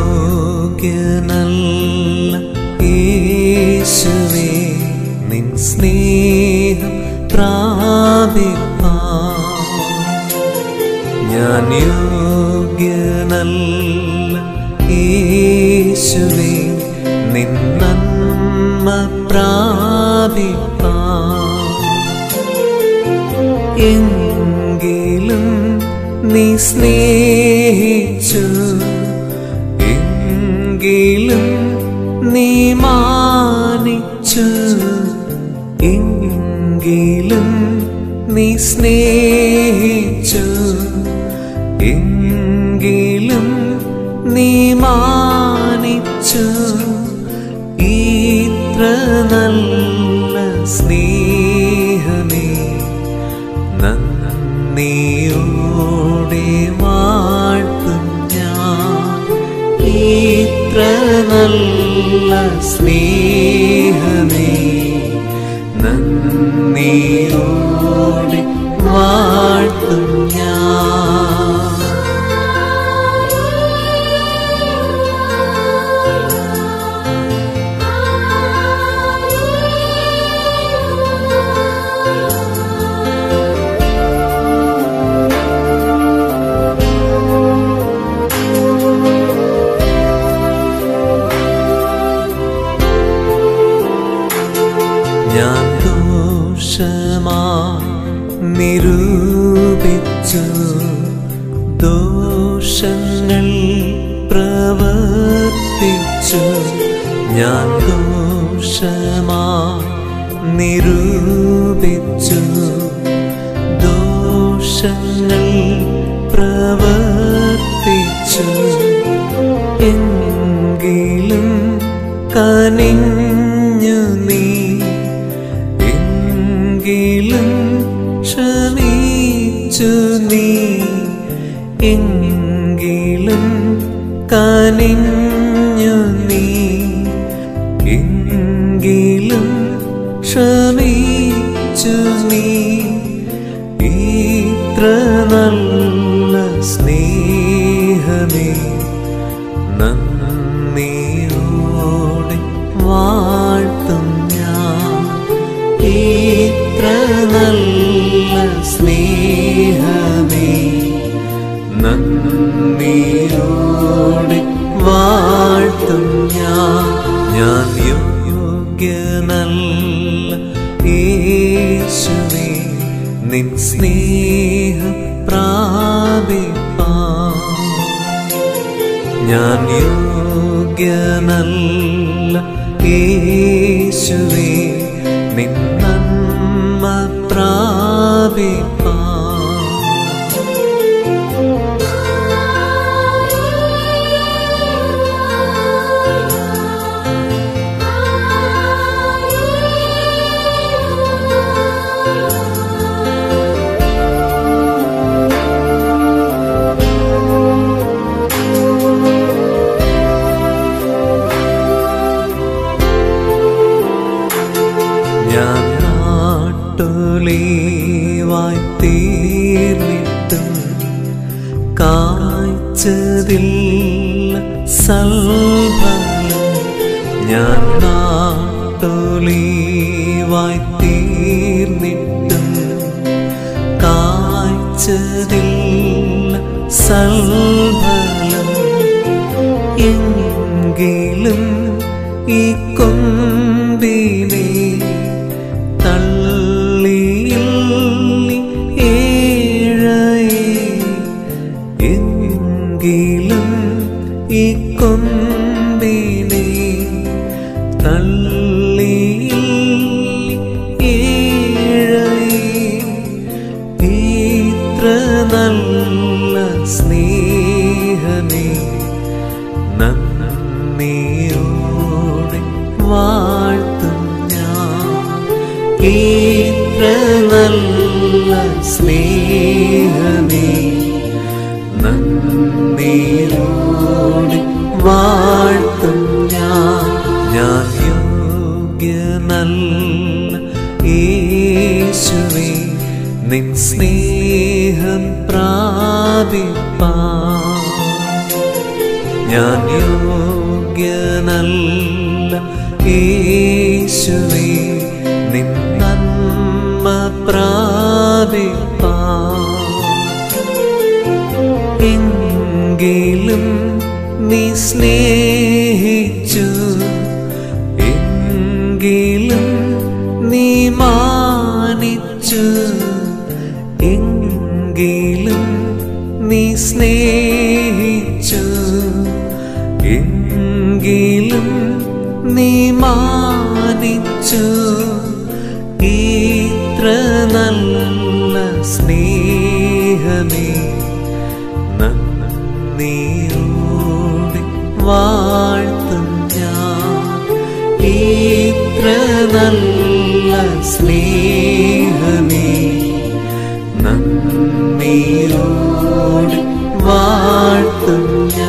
യോഗ്യനല്ല യേശുവേ നിൻ സ്നേഹം പ്രാപിപ്പാൻ ഞാൻ യോഗ്യനല്ല യേശുവേ നിൻ നന്മ പ്രാപിപ്പാൻ എങ്കിലും നീ സ്നേഹിച്ചു എങ്കിലും നീ മാനിച്ചു എങ്കിലും നീ സ്നേഹിച്ചു എങ്കിലും നീ മാനിച്ചു ഇത്ര നല്ല സ്നേഹമേ നന്ദിയോടെ വാഴ്ത്തും ഞാൻ ഇത്ര നല്ല സ്നേഹമേ നന്ദിയോടെ വാഴ്ത്തും ഞാൻ ഞാൻ ദോഷമാ നിരൂപിച്ചു ദോഷങ്ങൾ പ്രവർത്തിച്ചു ഞാൻ ദോഷമാ നിരൂപിച്ചു ദോഷങ്ങൾ പ്രവർത്തിച്ചു എങ്കിലും കനിഞ്ഞു നീ എങ്കിലും ക്ഷമിച്ചു നീ എങ്കിലും കനിഞ്ഞു നീ എങ്കിലും ക്ഷമിച്ചു നീ ഇത്ര നല്ല സ്നേഹമേ നന്ദിയോടെ വാഴ്ത്തും ഞാൻ ഇത്ര നല്ല സ്നേഹമേ നന്ദിയോടെ വാഴ്ത്തും ഞാൻ ഞാൻ യോഗ്യനല്ല യേശുവേ നിൻ സ്നേഹം പ്രാപിപ്പാൻ ഞാൻ യോഗ്യനല്ല യേശുവേ നിൻ നന്മ പ്രാപിപ്പാൻ ഞാൻ നാട്ടുലീവായി തീർന്നിട്ടും കായ്ച്ചതിൽ സൽഫലം ഞാൻ നാട്ടുലീവായി തീർന്നിട്ടും കായ്ച്ചതിൽ സൽഫലം എങ്കിലും ഈ കൊമ്പിനെ തള്ളിയില്ലി ഏഴയെ എങ്കിലും ഈ കൊമ്പിനെ തള്ളിയില്ലി ഏഴയെ ഇത്ര നല്ല സ്നേഹമേ നന്ദിയോടെ വാഴ്ത്തും ഞാൻ ഇത്ര നല്ല സ്നേഹമേ നന്ദിയോടെ വാഴ്ത്തും ഞാൻ ഞാൻ യോഗ്യനല്ല യേശുവേ നിൻ സ്നേഹം പ്രാപിപ്പാൻ ഞാൻ ഞാൻ യോഗ്യനല്ല യേശുവേ നിൻ നന്മ പ്രാപിപ്പാ എങ്കിലും നീ സ്നേഹിച്ചു എങ്കിലും നീ മാനിച്ചു എങ്കിലും നീ സ്നേഹിച്ചു എങ്കിലും നീ മാനിച്ചു ഇത്ര നല്ല സ്നേഹമേ നന്ദിയോടെ വാഴ്ത്തും ഞാൻ ഇത്ര നല്ല സ്നേഹമേ നന്ദിയോടെ വാഴ്ത്തും ഞാൻ